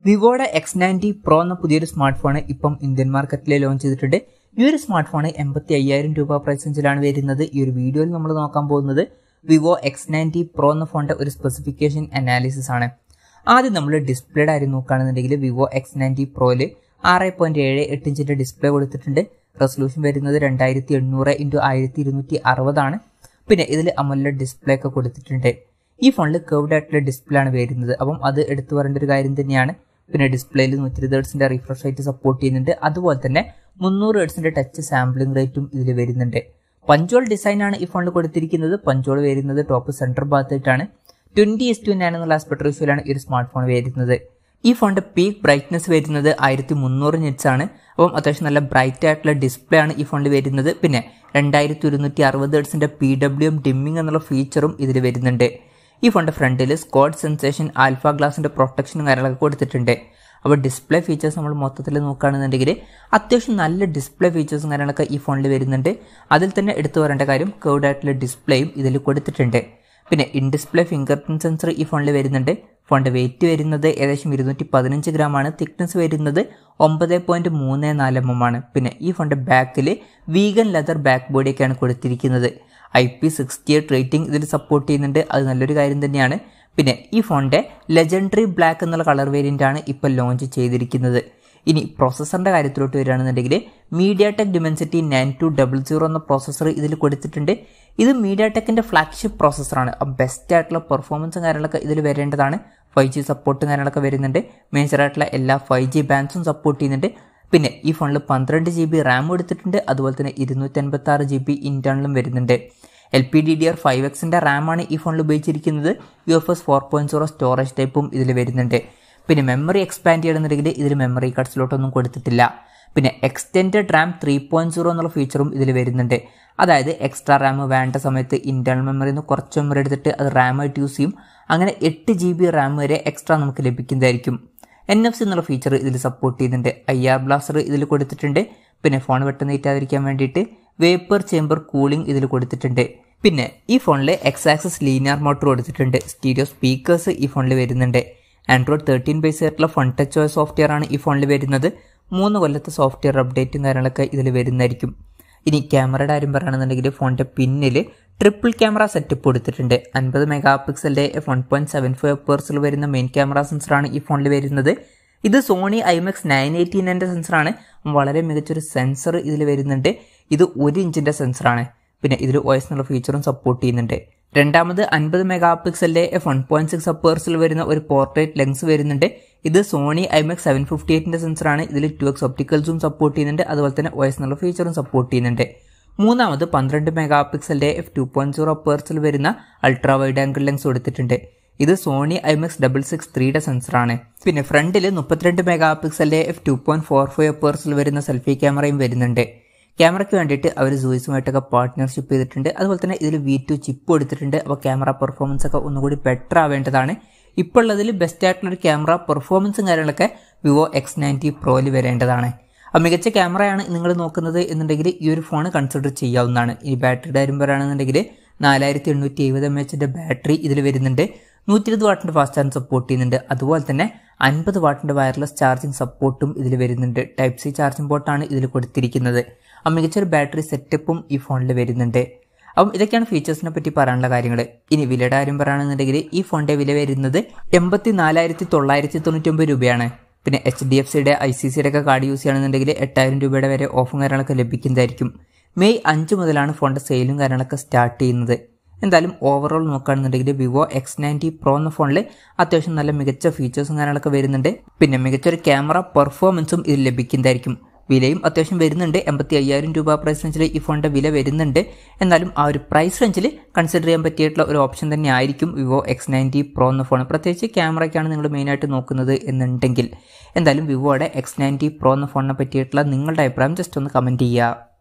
വിവോയുടെ X ninety pro എന്ന പുതിയൊരു smart phone ഇപ്പം ഇന്ത്യൻ മാർക്കറ്റിൽ ലോഞ്ച് ചെയ്തിട്ടുണ്ട് ഈ ഒരു സ്മാർട്ട് ഫോൺ എൺപത്തി അയ്യായിരം രൂപ പ്രൈസ് റേഞ്ചിലാണ് വരുന്നത് ഈ ഒരു വീഡിയോയിൽ നമ്മൾ നോക്കാൻ പോകുന്നത് വിവോ എക്സ് നയൻറ്റി പ്രോ എന്ന ഫോണിന്റെ ഒരു സ്പെസിഫിക്കേഷൻ അനാലിസിസ് ആണ് ആദ്യം നമ്മൾ ഡിസ്പ്ലേയുടെ കാര്യം നോക്കുകയാണെന്നുണ്ടെങ്കിൽ വിവോ എക്സ് നയൻറ്റി പ്രോയില് ആറ് പോയിന്റ് ഏഴ് എട്ട് ഇഞ്ചിന്റെ ഡിസ്പ്ലേ കൊടുത്തിട്ടുണ്ട് റെസൊല്യൂഷൻ വരുന്നത് രണ്ടായിരത്തി എണ്ണൂറ് ഇൻറ്റു ആയിരത്തി ഇരുന്നൂറ്റി അറുപതാണ് പിന്നെ ഇതിൽ അമല ഡിസ്പ്ലേ ഒക്കെ കൊടുത്തിട്ടുണ്ട് ഈ ഫോണിൽ കർവ്ഡ് ആയിട്ടുള്ള ഡിസ്പ്ലേ ആണ് വരുന്നത് അപ്പം അത് എടുത്തു പറയേണ്ട ഒരു കാര്യം തന്നെയാണ് പിന്നെ ഡിസ്പ്ലേയിൽ നൂറ്റി ഇരുപത് ഹെർട്സിന്റെ റിഫ്രഷ് റേറ്റ് സപ്പോർട്ട് ചെയ്യുന്നുണ്ട് അതുപോലെ തന്നെ മുന്നൂറ് ഹെർട്സിന്റെ ടച്ച് സാമ്പിളിംഗ് റേറ്റും ഇതിൽ വരുന്നുണ്ട് പഞ്ചോൾ ഡിസൈൻ ആണ് ഈ ഫോണിൽ കൊടുത്തിരിക്കുന്നത് പഞ്ചോൾ വരുന്നത് ടോപ്പ് സെന്റർ ഭാഗത്തായിട്ടാണ് ട്വന്റി എസ് ടു എന്നുള്ള ആസ്പെക്ട് റേഷ്യോയിലാണ് ഈ ഒരു സ്മാർട്ട് ഫോൺ വരുന്നത് ഈ ഫോണിന്റെ പീക്ക് ബ്രൈറ്റ്നസ് വരുന്നത് ആയിരത്തി മുന്നൂറ് നിറ്റ്സ് ആണ് അപ്പം അത്യാവശ്യം നല്ല ബ്രൈറ്റ് ആയിട്ടുള്ള ഡിസ്പ്ലേ ആണ് ഈ ഫോണിൽ വരുന്നത് പിന്നെ രണ്ടായിരത്തി ഒരുന്നൂറ്റി അറുപത് ഹെർട്സിന്റെ പി ഡബ്ല്യു എം ഡിമ്മിംഗ് എന്നുള്ള ഫീച്ചറും ഇതിൽ വരുന്നുണ്ട് ഈ ഫോണിന്റെ ഫ്രണ്ടിൽ സ്കോഡ് സെൻസേഷൻ ആൽഫ ഗ്ലാസിന്റെ പ്രൊട്ടക്ഷനും കാര്യങ്ങളൊക്കെ കൊടുത്തിട്ടുണ്ട് അപ്പോൾ ഡിസ്പ്ലേ ഫീച്ചേഴ്സ് നമ്മൾ മൊത്തത്തിൽ നോക്കുകയാണെന്നുണ്ടെങ്കിൽ അത്യാവശ്യം നല്ല ഡിസ്പ്ലേ ഫീച്ചേഴ്സും കാര്യങ്ങളൊക്കെ ഈ ഫോണിൽ വരുന്നുണ്ട് അതിൽ തന്നെ എടുത്തു പറയേണ്ട കാര്യം കേർഡ് ആയിട്ടുള്ള ഡിസ്പ്ലേയും ഇതിൽ കൊടുത്തിട്ടുണ്ട് പിന്നെ in display fingerprint sensor ഈ ഫോണിൽ വരുന്നുണ്ട് ഫോണിന്റെ വെയിറ്റ് വരുന്നത് ഏകദേശം ഇരുന്നൂറ്റി പതിനഞ്ച് ഗ്രാം ആണ് തിക്നെസ് വരുന്നത് ഒമ്പത് പോയിന്റ് മൂന്ന് നാല് എം എം ആണ് പിന്നെ ഈ ഫോണിന്റെ ബാക്കിൽ വീഗൻ ലെതർ ബാക്ക് ബോഡിയൊക്കെയാണ് കൊടുത്തിരിക്കുന്നത് I P sixty eight rating ഇതിൽ സപ്പോർട്ട് ചെയ്യുന്നുണ്ട് അത് നല്ലൊരു കാര്യം തന്നെയാണ് പിന്നെ ഈ ഫോണിന്റെ ലെജൻഡറി ബ്ലാക്ക് എന്നുള്ള കളർ വേരിയന്റ് ആണ് ഇപ്പോൾ ലോഞ്ച് ചെയ്തിരിക്കുന്നത് ഇനി പ്രോസസ്സറിന്റെ കാര്യത്തിലോട്ട് വരികയാണെന്നുണ്ടെങ്കിൽ MediaTek Dimensity nine two double zero എന്ന പ്രോസസ്സർ ഇതിൽ കൊടുത്തിട്ടുണ്ട് ഇത് മീഡിയ ടെക്കിന്റെ ഫ്ലാഗ്ഷിപ്പ് പ്രോസസ്സറാണ് ബെസ്റ്റ് ആയിട്ടുള്ള പെർഫോമൻസും കാര്യങ്ങളൊക്കെ ഇതിൽ വരേണ്ടതാണ് ഫൈവ് ജി സപ്പോർട്ടും കാര്യങ്ങളൊക്കെ വരുന്നുണ്ട് മേജർ ആയിട്ടുള്ള എല്ലാ ഫൈവ് ജി ബാൻസും സപ്പോർട്ട് ചെയ്യുന്നുണ്ട് പിന്നെ ഈ ഫോണിൽ പന്ത്രണ്ട് ജി ബി റാം എടുത്തിട്ടുണ്ട് അതുപോലെ തന്നെ ഇരുന്നൂറ്റി അൻപത്തി ആറ് ജി ബി ഇന്റേണലും വരുന്നുണ്ട് L P D D R five എക്സിന്റെ റാമാണ് ഈ ഫോണിൽ ഉപയോഗിച്ചിരിക്കുന്നത് U F S four point zero storage ടൈപ്പും ഇതിൽ വരുന്നുണ്ട് പിന്നെ മെമ്മറി എക്സ്പാൻഡ് ചെയ്യണമെന്നുണ്ടെങ്കിൽ ഇതിൽ മെമ്മറി കാർഡ്സിലോട്ടൊന്നും കൊടുത്തിട്ടില്ല പിന്നെ extended RAM three point zero എന്നുള്ള ഫീച്ചറും ഇതിൽ വരുന്നുണ്ട് അതായത് എക്സ്ട്രാ റാം വേണ്ട സമയത്ത് ഇന്റേണൽ മെമ്മറിയിൽ നിന്ന് കുറച്ച് മെമ്മറി എടുത്തിട്ട് അത് റാം ആയിട്ട് യൂസ് ചെയ്യും അങ്ങനെ എട്ട് ജി ബി റാം വരെ എക്സ്ട്രാ നമുക്ക് ലഭിക്കുന്നതായിരിക്കും എൻ എഫ് സി എന്നുള്ള ഫീച്ചർ ഇതിൽ സപ്പോർട്ട് ചെയ്യുന്നുണ്ട് ഐ ആർ ബ്ലാസ്റ്റർ ഇതിൽ കൊടുത്തിട്ടുണ്ട് പിന്നെ ഫോൺ പെട്ടെന്ന് ഇറ്റാതിരിക്കാൻ വേണ്ടിയിട്ട് വേപ്പർ ചേംബർ കൂളിംഗ് ഇതിൽ കൊടുത്തിട്ടുണ്ട് പിന്നെ ഈ ഫോണിൽ എക്സ് ആക്സസ് ലീനിയർ മോട്ടർ കൊടുത്തിട്ടുണ്ട് സ്റ്റീരിയോ സ്പീക്കേഴ്സ് ഈ ഫോണിൽ വരുന്നുണ്ട് ആൻഡ്രോയിഡ് തേർട്ടീൻ ബേസ് ആയിട്ടുള്ള ഫൺ ടച്ച് ഓയ സോഫ്റ്റ്വെയർ ആണ് ഈ ഫോണിൽ വരുന്നത് മൂന്ന് കൊല്ലത്തെ സോഫ്റ്റ്വെയർ അപ്ഡേറ്റും കാര്യങ്ങളൊക്കെ ഇതിൽ വരുന്നതായിരിക്കും ഇനി ക്യാമറയുടെ കാര്യം പറയുകയാണെന്നുണ്ടെങ്കിൽ ഫോണിന്റെ പിന്നിൽ ട്രിപ്പിൾ ക്യാമറ സെറ്റപ്പ് കൊടുത്തിട്ടുണ്ട് അൻപത് മെഗാ പിക്സലിന്റെ വൺ പോയിന്റ് സെവൻ ഫൈവ് പേഴ്സിൽ വരുന്ന മെയിൻ ക്യാമറ സെൻസറാണ് ഈ ഫോണിൽ വരുന്നത് ഇത് സോണി ഐമെക്സ് നയൻ എയ്റ്റീൻ്റെ സെൻസറാണ് വളരെ മികച്ചൊരു സെൻസർ ഇതിൽ വരുന്നുണ്ട് ഇത് ഒരു ഇഞ്ചിന്റെ സെൻസറാണ് പിന്നെ ഇതിൽ വോയിസ് എന്നുള്ള ഫീച്ചറും സപ്പോർട്ട് ചെയ്യുന്നുണ്ട് രണ്ടാമത് അൻപത് മെഗാ പിക്സലിന്റെ വൺ പോയിന്റ് സിക്സ് അപ്പേഴ്സിൽ വരുന്ന ഒരു പോർട്രേറ്റ് ലെൻസ് വരുന്നുണ്ട് ഇത് സോണി ഐമെക്സ് സെവൻ ഫിഫ്റ്റി എയ്റ്റിന്റെ സെൻസറാണ് ഇതിൽ ടു എക്സ് ഒപ്റ്റിക്കൽസും സപ്പോർട്ട് ചെയ്യുന്നുണ്ട് അതുപോലെ തന്നെ വോയിസ് എന്നുള്ള ഫീച്ചറും സപ്പോർട്ട് ചെയ്യുന്നുണ്ട് മൂന്നാമത് പന്ത്രണ്ട് മെഗാ പിക്സലിന്റെ എഫ് ടു പോയിന്റ് സീറോ പേഴ്സിൽ വരുന്ന അൾട്രാ വൈഡ് ആംഗിൾ ലെൻസ് കൊടുത്തിട്ടുണ്ട് ഇത് സോണി ഐമെക്സ് ഡബിൾ സിക്സ് ത്രീയുടെ സെൻസറാണ് പിന്നെ ഫ്രണ്ടിൽ മുപ്പത്തിരണ്ട് മെഗാ പിക്സലിന്റെ F two point four five പേഴ്സിൽ വരുന്ന സെൽഫി ക്യാമറയും വരുന്നുണ്ട് ക്യാമറയ്ക്ക് വേണ്ടിയിട്ട് അവർ സൂയിസുമായിട്ടൊക്കെ പാർട്ട്ണർഷിപ്പ് ചെയ്തിട്ടുണ്ട് അതുപോലെ തന്നെ ഇതിൽ വി ടു ചിപ്പ് കൊടുത്തിട്ടുണ്ട് അപ്പോൾ ക്യാമറ പെർഫോമൻസ് ഒക്കെ ഒന്നുകൂടി ബെറ്റർ ആവേണ്ടതാണ് ഇപ്പോൾ ഉള്ളതിൽ ബെസ്റ്റ് ആയിട്ടുള്ള ഒരു ക്യാമറ പെർഫോമൻസും കാര്യങ്ങളൊക്കെ വിവോ എക്സ് നയൻറ്റി പ്രോയിൽ വരേണ്ടതാണ് അപ്പോൾ മികച്ച ക്യാമറയാണ് നിങ്ങൾ നോക്കുന്നത് എന്നുണ്ടെങ്കിൽ ഈ ഒരു ഫോൺ കൺസിഡർ ചെയ്യാവുന്നതാണ് ഈ ബാറ്ററിയുടെ കാര്യം പറയുകയാണെന്നുണ്ടെങ്കിൽ നാലായിരത്തി എണ്ണൂറ്റി എഴുപത് എം എച്ചിൻ്റെ ബാറ്ററി ഇതിൽ വരുന്നുണ്ട് നൂറ്റി ഇരുപത് വാട്ടിൻ്റെ ഫാസ്റ്റ് ചാർജ് സപ്പോർട്ട് ചെയ്യുന്നുണ്ട് അതുപോലെ തന്നെ അൻപത് വാട്ടിൻ്റെ വയർലെസ് ചാർജിങ് സപ്പോർട്ടും ഇതിൽ വരുന്നുണ്ട് ടൈപ്പ് സി ചാർജിംഗ് പോർട്ടാണ് ഇതിൽ കൊടുത്തിരിക്കുന്നത് ആ മികച്ചൊരു ബാറ്ററി സെറ്റപ്പും ഈ ഫോണിൽ വരുന്നുണ്ട് അപ്പം ഇതൊക്കെയാണ് ഫീച്ചേഴ്സിനെ പറ്റി പറയാനുള്ള കാര്യങ്ങൾ ഇനി വിലയുടെ കാര്യം പറയുകയാണെന്നുണ്ടെങ്കിൽ ഈ ഫോണിന്റെ വില വരുന്നത് എൺപത്തി നാലായിരത്തി തൊള്ളായിരത്തി തൊണ്ണൂറ്റി ഒമ്പത് രൂപയാണ് പിന്നെ എച്ച് ഡി എഫ് സിയുടെ ഐ സി സിയുടെ ഒക്കെ കാർഡ് യൂസ് ചെയ്യുകയാണെന്നുണ്ടെങ്കിൽ എട്ടായിരം രൂപയുടെ വരെ ഓഫും കാര്യങ്ങളൊക്കെ ലഭിക്കുന്നതായിരിക്കും മെയ് അഞ്ച് മുതലാണ് ഫോണിന്റെ സെയിലും കാര്യങ്ങളൊക്കെ സ്റ്റാർട്ട് ചെയ്യുന്നത് എന്തായാലും ഓവറോൾ നോക്കുകയാണെന്നുണ്ടെങ്കിൽ വിവോ എക്സ് നയൻറ്റി പ്രോ എന്ന ഫോണിൽ അത്യാവശ്യം നല്ല മികച്ച ഫീച്ചേഴ്സും കാര്യങ്ങളൊക്കെ വരുന്നുണ്ട് പിന്നെ മികച്ചൊരു ക്യാമറ പെർഫോമൻസും ഇതിൽ ലഭിക്കുന്നതായിരിക്കും വിലയും അത്യാവശ്യം വരുന്നുണ്ട് എൺപത്തി അയ്യായിരം രൂപ പ്രൈസ് റേഞ്ചിൽ ഈ ഫോണിന്റെ വില വരുന്നുണ്ട് എന്നാലും ആ ഒരു പ്രൈസ് റേഞ്ചിൽ കൺസിഡർ ചെയ്യാൻ പറ്റിയിട്ടുള്ള ഒരു ഓപ്ഷൻ തന്നെ ആയിരിക്കും വിവോ എക്സ് നയൻറ്റി പ്രോ എന്ന ഫോൺ പ്രത്യേകിച്ച് ക്യാമറയ്ക്കാണ് നിങ്ങൾ മെയിനായിട്ട് നോക്കുന്നത് എന്നുണ്ടെങ്കിൽ എന്തായാലും വിവോയുടെ എക്സ് നയൻറ്റി പ്രോ എന്ന ഫോണിനെ പറ്റിയിട്ടുള്ള നിങ്ങളുടെ അഭിപ്രായം ജസ്റ്റ് ഒന്ന് കമൻറ്റ് ചെയ്യുക